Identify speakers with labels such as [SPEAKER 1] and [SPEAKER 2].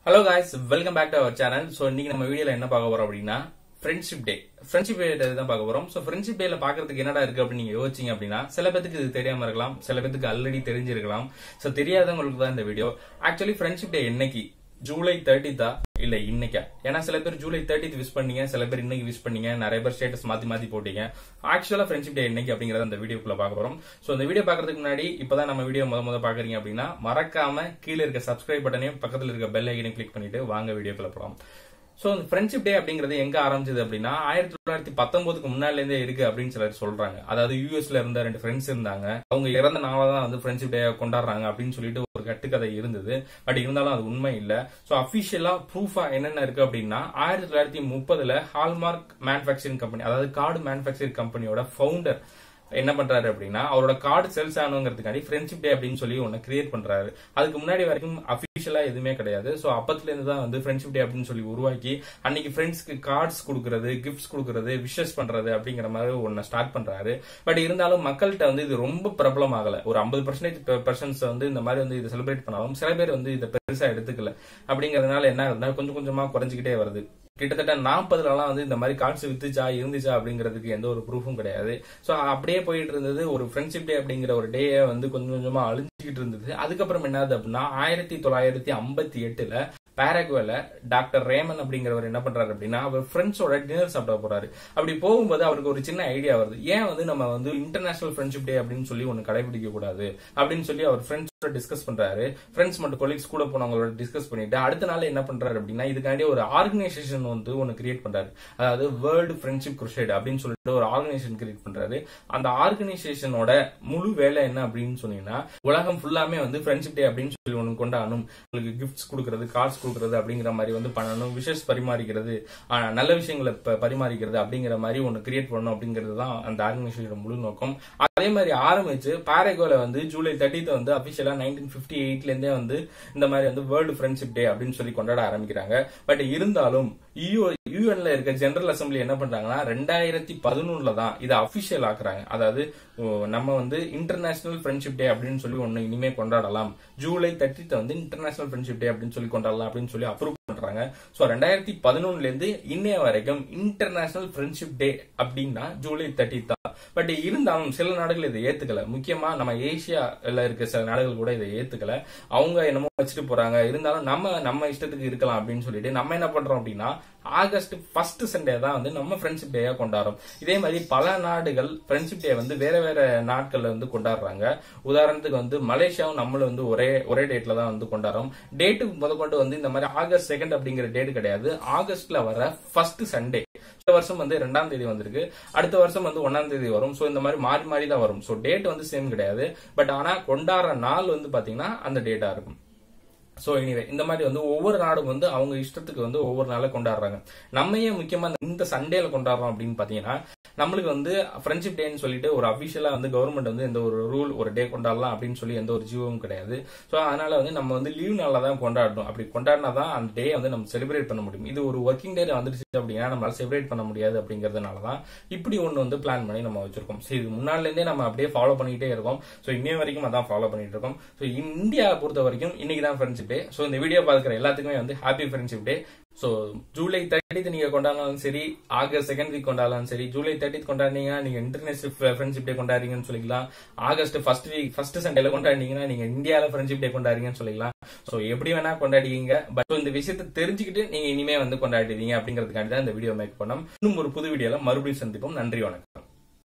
[SPEAKER 1] hello guys welcome back to our channel so இன்னைக்கு நம்ம வீடியோல என்ன பார்க்க போறோம் அப்படின்னா ஃப்ரெண்ட்ஷிப் டே ஃப்ரெண்ட்ஷிப் டே தான் பார்க்க போறோம் ஸோ ஃப்ரெண்ட்ஷிப் டேல பாக்குறதுக்கு என்னடா இருக்கு அப்படின்னு நீங்க யோசிச்சீங்க அப்படின்னா சில பேத்துக்கு இது தெரியாம இருக்கலாம் சில பேத்துக்கு ஆல்ரெடி தெரிஞ்சிருக்கலாம் ஸோ தெரியாதவங்களுக்கு தான் இந்த வீடியோ ஆக்சுவலி ஃப்ரெண்ட்ஷிப் டே என்னைக்கு ஜூலை தேர்ட்டித்தா இல்ல இன்னைக்கா ஏன்னா சில பேர் ஜூலை தேர்ட்டித் விஷ் பண்ணீங்க சில பேர் இன்னைக்கு விஷ் பண்ணீங்க நிறைய பேர் ஸ்டேட்டஸ் மாத்தி மாத்தி போட்டீங்க ஆக்சுவலா ஃப்ரெண்ட்ஷிப் டே என்னைக்கு அப்படிங்கறத அந்த வீடியோக்குள்ள பார்க்க போறோம் சோ இந்த வீடியோ பாக்குறதுக்கு முன்னாடி இப்பதான் நம்ம வீடியோ முத முத பாக்குறீங்க அப்படின்னா மறக்காம கீழே இருக்க சப்ஸ்கிரைப் பட்டனையும் பக்கத்துல இருக்க பெல் ஐக்கனையும் கிளிக் பண்ணிட்டு வாங்க வீடியோக்குள்ள போலாம் சோ இந்த ஃப்ரெண்ட்ஷிப் டே அப்படிங்கிறது எங்க ஆரம்பிச்சது அப்படின்னா ஆயிரத்தி தொள்ளாயிரத்தி பத்தொன்பதுக்கு முன்னால இருந்தே இருக்கு அப்படின்னு சிலர் சொல்றாங்க அதாவது யூஎஸ்ல இருந்த ரெண்டு ஃப்ரெண்ட்ஸ் இருந்தாங்க அவங்க இறந்த நாள தான் வந்து ஃப்ரெண்ட்ஷிப் டே கொண்டாடுறாங்க அப்படின்னு சொல்லிட்டு ஒரு கட்டுக்கதை இருந்தது பட் இருந்தாலும் அது உண்மை இல்ல சோ அபிஷியலா ப்ரூஃபா என்னென்ன இருக்கு அப்படின்னா ஆயிரத்தி தொள்ளாயிரத்தி முப்பதுல ஹால்மார்க் மேனுபேக்சரிங் கம்பெனி அதாவது கார்டு மேனுபேக்சரிங் கம்பெனியோட ஃபவுண்டர் என்ன பண்றாரு அப்படின்னா அவரோட கார்டு சேல்ஸ் ஆகணுங்கிறதுக்காண்டி ஃப்ரெண்ட்ஷிப் டே அப்படின்னு சொல்லி ஒன்னு கிரியேட் பண்றாரு அதுக்கு முன்னாடி வரைக்கும் அபிஷியலா எதுவுமே கிடையாது சோ அப்பத்துல இருந்து தான் வந்து ஃப்ரெண்ட்ஷிப் டே அப்படின்னு சொல்லி உருவாக்கி அன்னைக்கு ஃப்ரெண்ட்ஸ்க்கு கார்ட்ஸ் கொடுக்கறது கிஃப்ட்ஸ் கொடுக்கறது விஷஸ் பண்றது அப்படிங்கிற மாதிரி ஒன்னு ஸ்டார்ட் பண்றாரு பட் இருந்தாலும் மக்கள்கிட்ட வந்து இது ரொம்ப பிரபலம் ஆகல ஒரு ஐம்பது பர்சன்டேஜ் பர்சன்ஸ் வந்து இந்த மாதிரி வந்து இதை செலிப்ரேட் பண்ணாலும் சில பேர் வந்து இதை பெருசா எடுத்துக்கல அப்படிங்கறதுனால என்ன ஆகுதுன்னா கொஞ்சம் கொஞ்சமா குறைஞ்சிக்கிட்டே வருது கிட்டத்தட்ட நாற்பதுலலாம் வந்து இந்த மாதிரி கார்ட்ஸ் வித்துச்சா இருந்துச்சா அப்படிங்கிறதுக்கு எந்த ஒரு ப்ரூஃபும் கிடையாது ஸோ அப்படியே போயிட்டு இருந்தது ஒரு ஃப்ரெண்ட்ஷிப் டே அப்படிங்கிற ஒரு டேயை வந்து கொஞ்சம் கொஞ்சமா அழிஞ்சுக்கிட்டு இருந்தது அதுக்கப்புறம் என்னது அப்படின்னா ஆயிரத்தி தொள்ளாயிரத்தி ஐம்பத்தி எட்டுல பேரக்வேல டாக்டர் ரேமன் அப்படிங்கிறவர் என்ன பண்றாரு அப்படின்னா அவர் ஃப்ரெண்ட்ஸோட டின்னர் சாப்பிட போறாரு அப்படி போகும்போது அவருக்கு ஒரு சின்ன ஐடியா வருது ஏன் வந்து நம்ம வந்து இன்டர்நேஷனல் ஃப்ரெண்ட்ஷிப் டே அப்படின்னு சொல்லி ஒன்னு கடைபிடிக்க கூடாது அப்படின்னு சொல்லி அவர் ஃப்ரெண்ட்ஸோட டிஸ்கஸ் பண்றாரு ஃப்ரெண்ட்ஸ் மட்டும் கொலீக்ஸ் கூட போனவங்களோட டிஸ்கஸ் பண்ணிட்டு அடுத்த நாள் என்ன பண்றாரு அப்படின்னா இதுக்காண்டி ஒரு ஆர்கனைசேஷன் வந்து ஒன்னு கிரியேட் பண்றாரு அதாவது வேர்ல்டு ஃப்ரெண்ட்ஷிப் குருஷேட் அப்படின்னு சொல்லிட்டு ஒரு ஆர்கனைசேஷன் கிரியேட் பண்றாரு அந்த ஆர்கனைசேஷனோட முழு வேலை என்ன அப்படின்னு சொன்னீங்கன்னா உலகம் ஃபுல்லாமே வந்து ஃப்ரெண்ட்ஷிப் டே அப்படின்னு சொல்லி ஒன்று கொண்டாடணும் உங்களுக்கு கிஃப்ட்ஸ் கொடுக்கறது கார்ட்ஸ் கொடுக்கறது அப்படிங்கிற மாதிரி வந்து பண்ணணும் விஷஸ் பரிமாறிக்கிறது ஆஹ் நல்ல விஷயங்களை ப- பரிமாறிக்கிறது அப்படிங்கிற மாதிரி ஒன்று கிரியேட் பண்ணணும் அப்படிங்கிறது தான் அந்த ஆர்கனைசேஷனோட முழு நோக்கம் அதே மாதிரி ஆரம்பிச்சு பாரகோல வந்து ஜூலை தேர்ட்டித் வந்து அபிஷியலா நைன்டீன் பிப்டி எயிட்ல இருந்தே வந்து இந்த மாதிரி வந்து வேர்ல்டு ஃப்ரெண்ட்ஷிப் டே அப்படின்னு சொல்லி கொண்டாட ஆரம்பிக்கிறாங்க பட் இருந்தாலும் யூ யூஎன்ல இருக்க ஜெனரல் அசம்பிளி என்ன பண்றாங்கன்னா ரெண்டாயிரத்தி பதினொன்னுல தான் இதை அபிஷியல் ஆக்குறாங்க அதாவது ஓ, நம்ம வந்து இன்டர்நேஷனல் ஃப்ரெண்ட்ஷிப் டே அப்படின்னு சொல்லி ஒன்னு இனிமே கொண்டாடலாம் ஜூலை தேர்ட்டித் வந்து இன்டர்நேஷனல் ஃப்ரெண்ட்ஷிப் டே அப்படின்னு சொல்லி கொண்டாடலாம் அப்படின்னு சொல்லி அப்ரூவ் பண்றாங்க சோ ரெண்டாயிரத்தி பதினொன்னுல இருந்து இன்னைய வரைக்கும் இன்டர்நேஷனல் ஃப்ரெண்ட்ஷிப் டே அப்படின்னா ஜூலை தேர்ட்டி தான் பட் இருந்தாலும் சில நாடுகள் இதை ஏத்துக்கல முக்கியமா நம்ம ஏசியால இருக்க சில நாடுகள் கூட இதை ஏத்துக்கல அவங்க என்னமோ வச்சுட்டு போறாங்க இருந்தாலும் நம்ம நம்ம இஷ்டத்துக்கு இருக்கலாம் அப்படின்னு சொல்லிட்டு நம்ம என்ன பண்றோம் அப்படின்னா ஆகஸ்ட் ஃபர்ஸ்ட் சண்டே தான் வந்து நம்ம ஃப்ரெண்ட்ஷிப் டேயா கொண்டாடுறோம் இதே மாதிரி பல நாடுகள் ஃப்ரெண்ட்ஷிப் டே வந்து வேற வேற நாட்கள்ல வந்து கொண்டாடுறாங்க உதாரணத்துக்கு வந்து மலேசியாவும் நம்மளும் வந்து ஒரே ஒரே டேட்ல தான் வந்து கொண்டாடுறோம் டேட்டுக்கு முதற்கொண்டு வந்து இந்த மாதிரி ஆகஸ்ட் செகண்ட் அப்படிங்கிற டேட் கிடையாது ஆகஸ்ட்ல வர ஃபர்ஸ்ட் சண்டே இந்த வருஷம் வந்து ரெண்டாம் தேதி வந்திருக்கு அடுத்த வருஷம் வந்து ஒன்னாம் தேதி வரும் சோ இந்த மாதிரி மாறி மாறி தான் வரும் சோ டேட் வந்து சேம் கிடையாது பட் ஆனா கொண்டாடுற நாள் வந்து பாத்தீங்கன்னா அந்த டேட்டா இருக்கும் சோ எனிவே இந்த மாதிரி வந்து ஒவ்வொரு நாடும் வந்து அவங்க இஷ்டத்துக்கு வந்து ஒவ்வொரு நாளை கொண்டாடுறாங்க நம்ம ஏன் முக்கியமா இந்த சண்டேல கொண்டாடுறோம் அப்படின்னு பாத்தீங்கன்னா நம்மளுக்கு வந்து ஃப்ரெண்ட்ஷிப் டேன்னு சொல்லிட்டு ஒரு அபிஷியலா வந்து கவர்மெண்ட் வந்து எந்த ஒரு ரூல் ஒரு டே கொண்டாடலாம் அப்படின்னு சொல்லி எந்த ஒரு ஜீவமும் கிடையாது சோ அதனால வந்து நம்ம வந்து லீவ் நாள்ல தான் கொண்டாடணும் அப்படி கொண்டாடினா தான் அந்த டே வந்து நம்ம செலிப்ரேட் பண்ண முடியும் இது ஒரு ஒர்க்கிங் டே வந்துருச்சு அப்படின்னா நம்மளால செலிப்ரேட் பண்ண முடியாது அப்படிங்கறதுனால தான் இப்படி ஒண்ணு வந்து பிளான் பண்ணி நம்ம வச்சிருக்கோம் சரி இது முன்னாடில இருந்தே நம்ம அப்படியே ஃபாலோ பண்ணிட்டே இருக்கோம் சோ இன்னைய வரைக்கும் அதான் ஃபாலோ பண்ணிட்டு இருக்கோம் சோ இந்தியா பொறுத்த வரைக்கும் இன்னைக்கு தான் ஃப்ரெண்ட்ஷிப் டே சோ இந்த வீடியோ பாக்குற எல்லாத்துக்குமே வந்து happy friendship day so July thirtieth நீங்க கொண்டாடினாலும் சரி ஆகஸ்ட் செகண்ட் வீக் கொண்டாடலாம் சரி ஜூலை தேர்ட்டித் கொண்டாடினீங்கன்னா நீங்க இன்டர்நேஷனல் ஃப்ரெண்ட்ஷிப் டே கொண்டாடுறீங்கன்னு சொல்லிக்கலாம் ஆகஸ்ட் ஃபர்ஸ்ட் வீக் ஃபர்ஸ்ட் சண்டேல கொண்டாடினீங்கன்னா நீங்க இந்தியால ஃப்ரெண்ட்ஷிப் டே கொண்டாடுறீங்கன்னு சொல்லிக்கலாம் சோ எப்படி வேணா கொண்டாடிங்க பட் இந்த விஷயத்தை தெரிஞ்சுக்கிட்டு நீங்க இனிமே வந்து கொண்டாடுவீங்க அப்படிங்கிறதுக்காண்டி தான் இந்த வீடியோ மேக் பண்ணோம் இன்னும் ஒரு புது வீடியோல மறுபடியும் சந்திப்போம் நன்றி வணக்கம்